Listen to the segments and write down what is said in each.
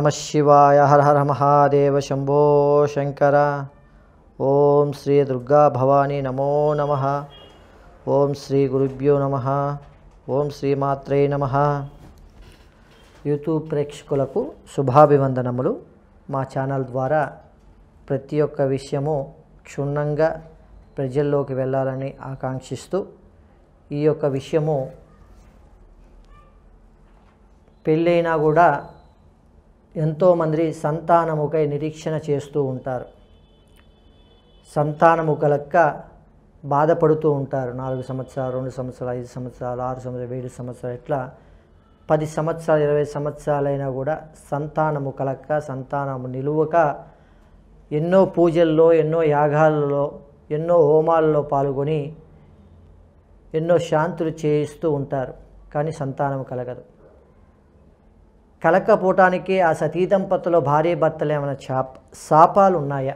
శివాయ హర హర మహాదేవ శంభో శంకర ఓం శ్రీ దుర్గా భవానీ నమో నమ ఓం శ్రీ గురుభ్యో నమ ఓం శ్రీమాత్రే నమ యూట్యూబ్ ప్రేక్షకులకు శుభాభివందనములు మా ఛానల్ ద్వారా ప్రతి ఒక్క విషయము క్షుణ్ణంగా ప్రజల్లోకి వెళ్ళాలని ఆకాంక్షిస్తూ ఈ యొక్క విషయము పెళ్ళైనా కూడా ఎంతోమంది సంతానముకై నిరీక్షణ చేస్తూ ఉంటారు సంతానము కలక్క బాధపడుతూ ఉంటారు నాలుగు సంవత్సరాలు రెండు సంవత్సరాలు ఐదు సంవత్సరాలు ఆరు సంవత్సరాలు ఏడు సంవత్సరాలు ఇట్లా పది సంవత్సరాలు ఇరవై సంవత్సరాలైనా కూడా సంతానము కలక్క సంతానము నిలువక ఎన్నో పూజల్లో ఎన్నో యాగాలలో ఎన్నో హోమాలలో పాల్గొని ఎన్నో శాంతులు చేయిస్తూ ఉంటారు కానీ సంతానం కలగదు కలకపోవటానికి ఆ సతీ దంపతుల భార్య భర్తలు ఏమైనా శాప శాపాలు ఉన్నాయా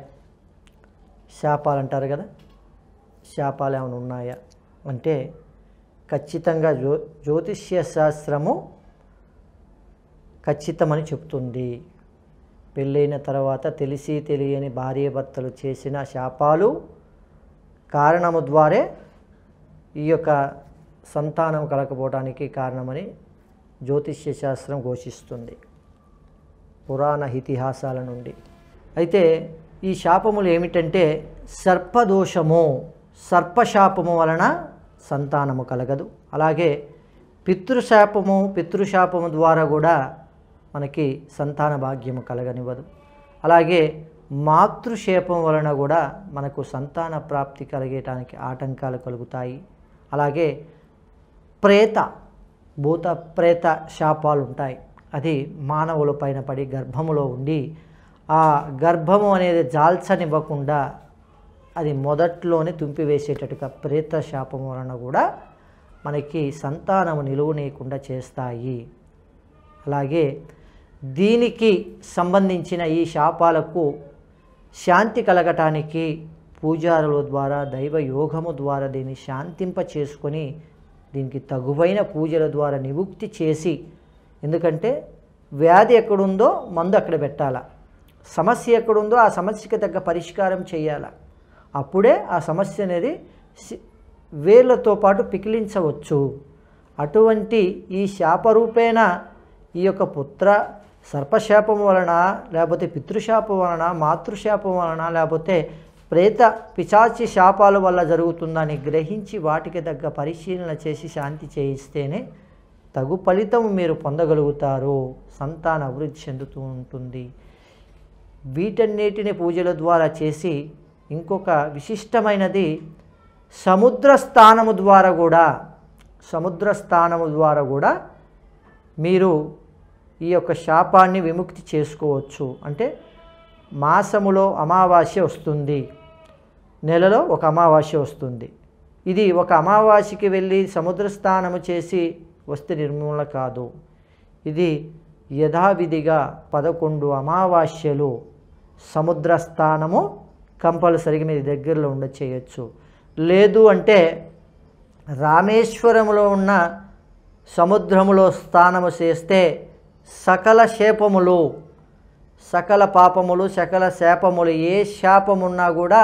శాపాలు అంటారు కదా శాపాలు ఏమైనా ఉన్నాయా అంటే ఖచ్చితంగా జ్యో జ్యోతిష్య శాస్త్రము ఖచ్చితమని చెప్తుంది పెళ్ళైన తర్వాత తెలిసి తెలియని భార్య భర్తలు చేసిన శాపాలు కారణము ద్వారే ఈ యొక్క సంతానం కలకపోవడానికి కారణమని జ్యోతిష్య శాస్త్రం ఘోషిస్తుంది పురాణ ఇతిహాసాల నుండి అయితే ఈ శాపములు ఏమిటంటే సర్పదోషము సర్పశాపము వలన సంతానము కలగదు అలాగే పితృశాపము పితృశాపము ద్వారా కూడా మనకి సంతాన భాగ్యము కలగనివ్వదు అలాగే మాతృశాపం వలన కూడా మనకు సంతాన ప్రాప్తి కలిగేటానికి ఆటంకాలు కలుగుతాయి అలాగే ప్రేత భూత ప్రేత శాపాలు ఉంటాయి అది మానవుల పైన పడి గర్భములో ఉండి ఆ గర్భము అనేది జాల్చనివ్వకుండా అది మొదట్లోనే తుంపివేసేటట్టుగా ప్రేత శాపం వలన కూడా మనకి సంతానము నిలువనీయకుండా చేస్తాయి అలాగే దీనికి సంబంధించిన ఈ శాపాలకు శాంతి కలగటానికి పూజారుల ద్వారా దైవ యోగము ద్వారా దీన్ని శాంతింప చేసుకొని దీనికి తగువైన పూజల ద్వారా నివృత్తి చేసి ఎందుకంటే వ్యాధి ఎక్కడుందో మందు అక్కడ పెట్టాల సమస్య ఎక్కడుందో ఆ సమస్యకి తగ్గ పరిష్కారం చేయాల అప్పుడే ఆ సమస్య అనేది సి- వేళ్ళతో పాటు పికిలించవచ్చు అటువంటి ఈ శాపరూపేణ ఈ యొక్క పుత్ర సర్పశాపం వలన లేకపోతే పితృశాపం వలన మాతృశాపం వలన లేకపోతే ప్రేత పిచాచి శాపాల వల్ల జరుగుతుందని గ్రహించి వాటికి తగ్గ పరిశీలన చేసి శాంతి చేయిస్తేనే తగు ఫలితం మీరు పొందగలుగుతారు సంతాన అభివృద్ధి చెందుతూ ఉంటుంది వీటన్నిటిని పూజల ద్వారా చేసి ఇంకొక విశిష్టమైనది సముద్ర స్థానము ద్వారా కూడా సముద్ర స్థానము ద్వారా కూడా మీరు ఈ యొక్క శాపాన్ని విముక్తి చేసుకోవచ్చు అంటే మాసములో అమావాస్య వస్తుంది నెలలో ఒక అమావాస్య వస్తుంది ఇది ఒక అమావాస్యకి వెళ్ళి సముద్ర స్నానము చేసి వస్తే నిర్మూలన కాదు ఇది యథావిధిగా పదకొండు అమావాస్యలు సముద్ర స్థానము కంపల్సరిగా మీ దగ్గరలో ఉండ చేయొచ్చు లేదు అంటే రామేశ్వరములో ఉన్న సముద్రములో స్నానము చేస్తే సకల శాపములు సకల పాపములు సకల శాపములు ఏ శాపమున్నా కూడా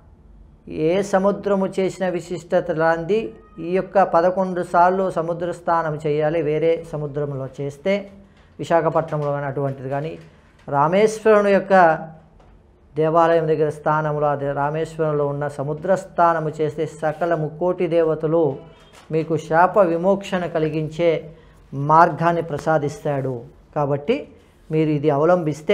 ఏ సముద్రము చేసిన విశిష్టత లాంటి ఈ యొక్క పదకొండు సార్లు సముద్ర స్నానం చేయాలి వేరే సముద్రంలో చేస్తే విశాఖపట్నంలో కానీ అటువంటిది కానీ రామేశ్వరుని యొక్క దేవాలయం దగ్గర స్థానంలో అదే రామేశ్వరంలో ఉన్న సముద్ర స్థానము చేస్తే సకల ముక్కోటి దేవతలు మీకు శాప విమోక్షణ కలిగించే మార్గాన్ని ప్రసాదిస్తాడు కాబట్టి మీరు ఇది అవలంబిస్తే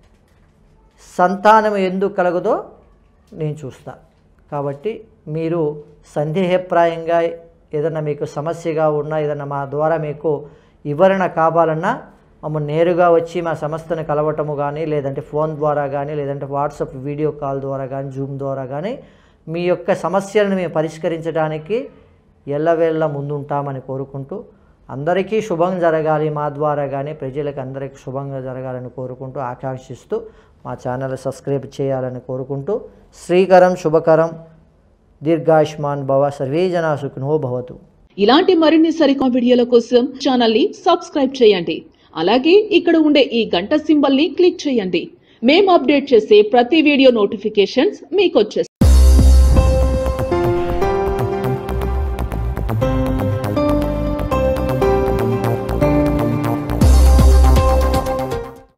సంతానం ఎందుకు కలగదో నేను చూస్తా కాబట్టి మీరు సందేహప్రాయంగా ఏదన్నా మీకు సమస్యగా ఉన్నా ఏదన్నా మా ద్వారా మీకు వివరణ కావాలన్నా మమ్మల్ని నేరుగా వచ్చి మా సంస్థను కలవటము కానీ లేదంటే ఫోన్ ద్వారా కానీ లేదంటే వాట్సాప్ వీడియో కాల్ ద్వారా కానీ జూమ్ ద్వారా కానీ మీ యొక్క సమస్యలను మేము పరిష్కరించడానికి ఎల్లవేళ్ళ ముందుంటామని కోరుకుంటూ అందరికీ శుభం జరగాలి మా ద్వారా కానీ ప్రజలకు అందరికీ శుభంగా జరగాలని కోరుకుంటూ ఆకాంక్షిస్తూ మా ఛానల్ సబ్స్క్రైబ్ చేయాలని కోరుకుంటూ శ్రీకరం శుభకరం దీర్ఘాయుష్మాన్ భవ సర్వే జనా సుఖినో భవతు ఇలాంటి మరిన్ని సరికొత్త వీడియోల కోసం ఛానల్ ని సబ్స్క్రైబ్ చేయండి అలాగే ఇక్కడ ఉండే ఈ గంట సింబల్ ని క్లిక్ చేయండి మేము అప్డేట్ చేసే ప్రతి వీడియో నోటిఫికేషన్స్ మీకు వచ్చేస్తాయి